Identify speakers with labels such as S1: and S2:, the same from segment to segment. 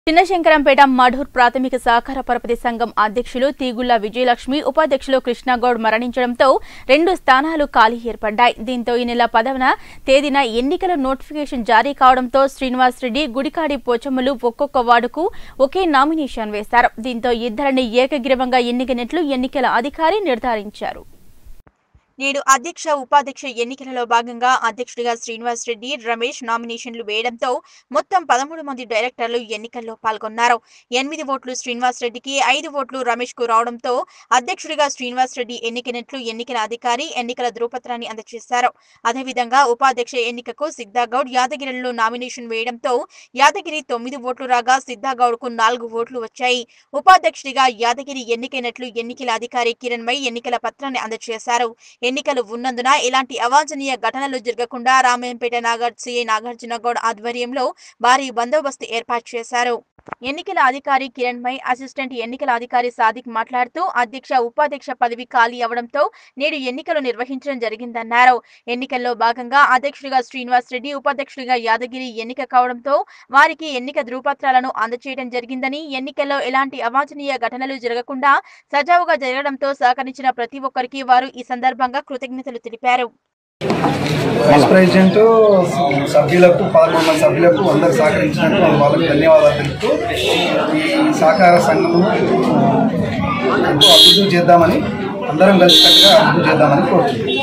S1: చిన్నశంకరంపేట మఢూర్ ప్రాథమిక సహకార పరపతి సంఘం అధ్యక్షులు తీగుళ్ల విజయలక్ష్మి ఉపాధ్యక్షులు కృష్ణగౌడ్ మరణించడంతో రెండు స్థానాలు ఖాళీ ఏర్పడ్డాయి దీంతో ఈ నెల పదవన తేదీన ఎన్నికల నోటిఫికేషన్ జారీ కావడంతో శ్రీనివాస్ రెడ్డి గుడికాడి పోచమ్మలు ఒక్కొక్క వార్డుకు ఒకే నామినేషన్ వేశారు దీంతో ఇద్దరిని ఏకగ్రీవంగా ఎన్నికైనట్లు ఎన్నికల అధికారి నిర్ధారించారు నేడు అధ్యక్ష ఉపాధ్యక్ష ఎన్నికలలో భాగంగా అధ్యక్షుడిగా శ్రీనివాస్ రెడ్డి రమేష్ నామినేషన్లు వేయడంతో మొత్తం పదమూడు మంది డైరెక్టర్లు ఎన్నికల్లో పాల్గొన్నారు ఎనిమిది ఓట్లు శ్రీనివాస్ రెడ్డికి ఐదు ఓట్లు రమేష్ కు రావడంతో అధ్యక్షుడిగా శ్రీనివాస్ రెడ్డి ఎన్నికైనట్లు ఎన్నికల అధికారి ఎన్నికల ధృవపత్రాన్ని అందజేశారు అదేవిధంగా ఉపాధ్యక్ష ఎన్నికకు సిద్ధాగౌడ్ యాదగిరిలో నామినేషన్ వేయడంతో యాదగిరి తొమ్మిది ఓట్లు రాగా సిద్ధాగౌడ్ కు నాలుగు ఓట్లు వచ్చాయి ఉపాధ్యక్షుడిగా యాదగిరి ఎన్నికైనట్లు ఎన్నికల అధికారి కిరణ్ మై ఎన్నికల పత్రాన్ని అందజేశారు ఎన్నికలు ఉన్నందున ఎలాంటి అవాంఛనీయ ఘటనలు జరగకుండా రామాయంపేట నాగర్ సిఐ నాగార్జున గౌడ్ ఆధ్వర్యంలో భారీ బందోబస్తు ఏర్పాటు చేశారు ఎన్నికల అధికారి కిరణ్ మై అసిస్టెంట్ ఎన్నికల అధికారి సాదిక్ మాట్లాడుతూ అధ్యక్ష ఉపాధ్యక్ష పదవి ఖాళీ అవడంతో నేడు ఎన్నికలు నిర్వహించడం జరిగిందన్నారు ఎన్నికల్లో భాగంగా అధ్యక్షుడిగా శ్రీనివాస్ రెడ్డి ఉపాధ్యక్షుడిగా యాదగిరి ఎన్నిక కావడంతో వారికి ఎన్నిక ధృవపత్రాలను అందజేయడం జరిగిందని ఎన్నికల్లో ఎలాంటి అవాంఛనీయ ఘటనలు జరగకుండా సజావుగా జరగడంతో సహకరించిన ప్రతి ఒక్కరికి వారు ఈ సందర్భంగా కృతజ్ఞతలు తెలిపారు
S2: వైస్ ప్రెసిడెంట్ సభ్యులకు పదకొండు మంది సభ్యులకు అందరు సహకరించినందుకు వాళ్ళకి ధన్యవాదాలు తెలుపుతూ ఈ సహకార సంఘం ఎంతో అభివృద్ధి చేద్దామని అందరం కలిసికట్టుగా అభివృద్ధి చేద్దామని కోరుతున్నాం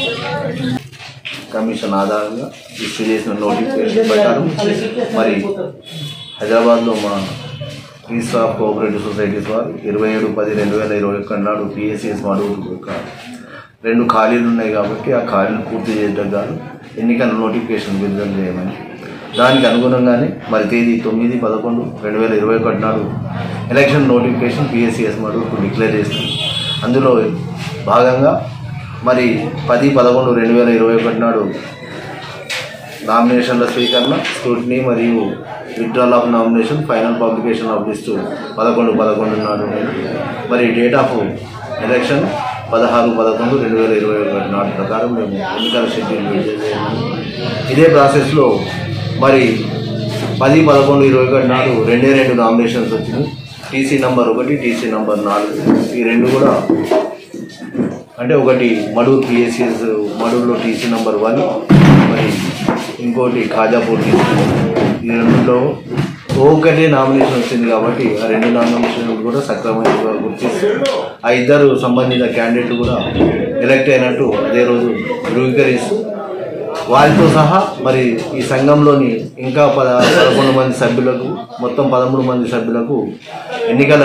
S3: కమిషన్ ఆధారంగా ఇష్యూ చేసిన నోటిఫికేషన్ ప్రకారం మరి హైదరాబాద్లో మా రిజిస్టర్ ఆఫ్ కోఆపరేటివ్ సొసైటీస్ వారు ఇరవై ఏడు పది రెండు వేల ఇరవై ఒక్క నాడు పిఎస్సిఎస్ మడుగులు ఒక రెండు ఖాళీలు ఉన్నాయి కాబట్టి ఆ ఖాళీలు పూర్తి చేయడం గాను ఎన్నికల నోటిఫికేషన్ విడుదల చేయమని దానికి అనుగుణంగానే మరి తేదీ తొమ్మిది పదకొండు రెండు వేల ఇరవై ఒకటి నాడు ఎలక్షన్ నోటిఫికేషన్ పిఎస్సిఎస్ మడుగుకు డిక్లేర్ చేస్తుంది అందులో భాగంగా మరి పది పదకొండు రెండు వేల ఇరవై ఒకటి నాడు నామినేషన్ల స్వీకరణ స్క్రూటినీ మరియు withdrawal of nomination final publication of list పదకొండు పదకొండు నాడు మరి డేట్ ఆఫ్ ఎలక్షన్ పదహారు పదకొండు రెండు వేల ఇరవై ఒకటి నాడు ప్రకారం మేము ఎన్నికల షెడ్యూల్ విడుదల చేయాలి ఇదే ప్రాసెస్లో మరి పది పదకొండు ఇరవై ఒకటి నాడు రెండే రెండు నామినేషన్స్ వచ్చినాయి టీసీ నంబర్ ఒకటి టీసీ నంబర్ నాలుగు ఈ రెండు కూడా అంటే ఒకటి మడూర్ పిఎస్సిఎస్ మడూర్లో టీసీ నంబర్ వన్ మరి ఇంకోటి ఖాజాపూర్ టీసీ ఈ రెండులో ఒకటే నామినేషన్ వచ్చింది కాబట్టి ఆ రెండు నామినేషన్ కూడా సక్రమంగా గుర్తిస్తూ ఆ ఇద్దరు సంబంధిత క్యాండిడేట్ కూడా ఎలక్ట్ అయినట్టు అదే రోజు ధృవీకరిస్తూ వారితో సహా మరి ఈ సంఘంలోని ఇంకా పద పదకొండు మంది సభ్యులకు మొత్తం పదమూడు మంది సభ్యులకు ఎన్నికల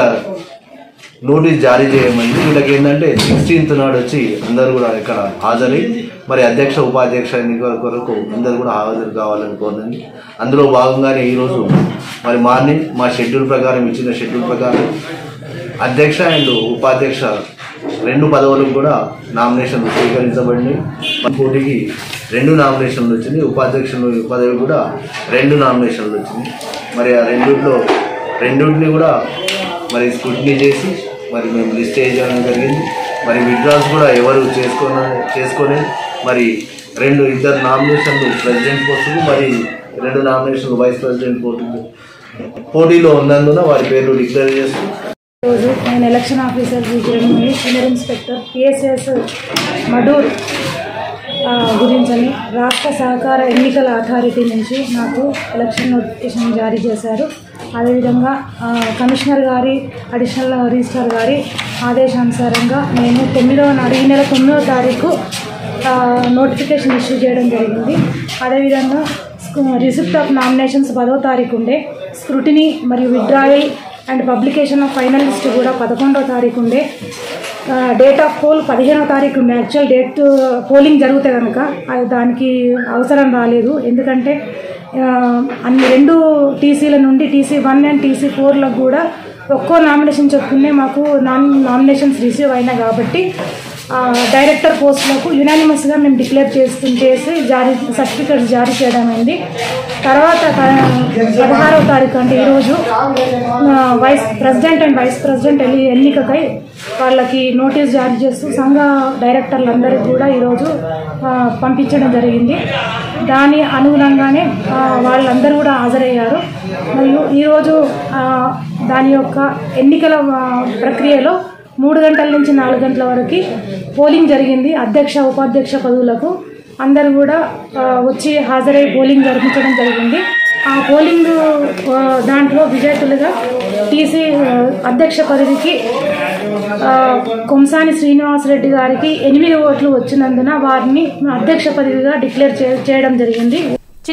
S3: నోటీస్ జారీ చేయమని వీళ్ళకి ఏంటంటే సిక్స్టీన్త్ నాడు వచ్చి అందరూ కూడా ఇక్కడ హాజరై మరి అధ్యక్ష ఉపాధ్యక్ష ఎన్నికల కొరకు అందరూ కూడా హాజరు కావాలని కోరింది అందులో భాగంగానే ఈరోజు మరి మార్నింగ్ మా షెడ్యూల్ ప్రకారం ఇచ్చిన షెడ్యూల్ ప్రకారం అధ్యక్ష అండ్ ఉపాధ్యక్ష రెండు పదవులకు కూడా నామినేషన్లు స్వీకరించబడినాయి మన పోటీకి రెండు నామినేషన్లు వచ్చినాయి ఉపాధ్యక్షులు పదవి కూడా రెండు నామినేషన్లు వచ్చినాయి మరి ఆ రెండిట్లో రెండింటిని కూడా మరి స్క్రూటినీ చేసి మరి మేము లిస్ట్ చేయడం జరిగింది మరి విత్డ్రాల్స్ కూడా ఎవరు చేసుకొని చేసుకొని మరి రెండు ఇద్దరు నామినేషన్లు ప్రెసిడెంట్ పోస్టులు మరి రెండు నామినేషన్లు వైస్ ప్రెసిడెంట్ పోస్టులు పోటీలో ఉన్నందున వారి పేర్లు డిక్లేర్ చేస్తూ
S4: రోజు నేను election officer Vizianagaram senior inspector PSS Madur ఆ, గురించని రాష్ట్ర సహకార ఎన్నికల అథారిటీ నుంచి నాకు ఎలక్షన్ నోటిఫికేషన్ జారీ చేశారు అదేవిధంగా ఆ, కమిషనర్ గారి అడిషనల్ రిజిస్ట్రార్ గారి ఆదేశానుసారంగా నేను తొమ్మిదవ నాడు ఈ నెల తొమ్మిదవ తారీఖు ఆ, నోటిఫికేషన్ ఇష్యూ చేయడం జరిగింది అదేవిధంగా రిసిప్ట్ ఆఫ్ నామినేషన్స్ పదో తారీఖు ఉండే స్క్రూటినీ మరియు withdrawal and publication of final list కూడా పదకొండో తారీఖు ఉండే డేట్ ఆఫ్ పోల్ పదిహేనో తారీఖు ఉండే యాక్చువల్ డేట్ పోలింగ్ జరిగితే కనుక అది దానికి అవసరం రాలేదు ఎందుకంటే ఆ, అన్ని రెండు టీసీల నుండి టీసీ వన్ అండ్ టీసీ ఫోర్లకు కూడా ఒక్కో నామినేషన్ చెప్పుకునే మాకు నాన్ నామినేషన్స్ రిసీవ్ అయినాయి కాబట్టి ఆ, డైరెక్టర్ పోస్టులకు యునానిమస్గా మేము డిక్లేర్ చేస్తు చేసి జారీ సర్టిఫికెట్స్ జారీ చేయడం అయింది తర్వాత త- పదహారవ తారీఖు అంటే ఈరోజు ఆ, vice president and vice president ఎన్ని ఎన్నికకై వాళ్ళకి నోటీస్ జారీ చేస్తూ సంఘ డైరెక్టర్లందరికీ కూడా ఈరోజు ఆ, పంపించడం జరిగింది దాని అనుగుణంగానే ఆ, వాళ్ళందరూ కూడా హాజరయ్యారు మరియు ఈరోజు ఆ, దాని యొక్క ఎన్నికల ఆ, ప్రక్రియలో మూడు గంటల నుంచి నాలుగు గంటల వరకు పోలింగ్ జరిగింది అధ్యక్ష ఉపాధ్యక్ష పదవులకు అందరూ కూడా ఆ, వచ్చి హాజరై పోలింగ్ జరిపించడం జరిగింది ఆ పోలింగ్ ఆ, దాంట్లో విజేతలుగా టీసీ ఆ, అధ్యక్ష పదవికి ఆ, కొమ్సాని శ్రీనివాసరెడ్డి గారికి ఎనిమిది ఓట్లు వచ్చినందున వారిని అధ్యక్ష పదవిగా డిక్లేర్ చే- చేయడం జరిగింది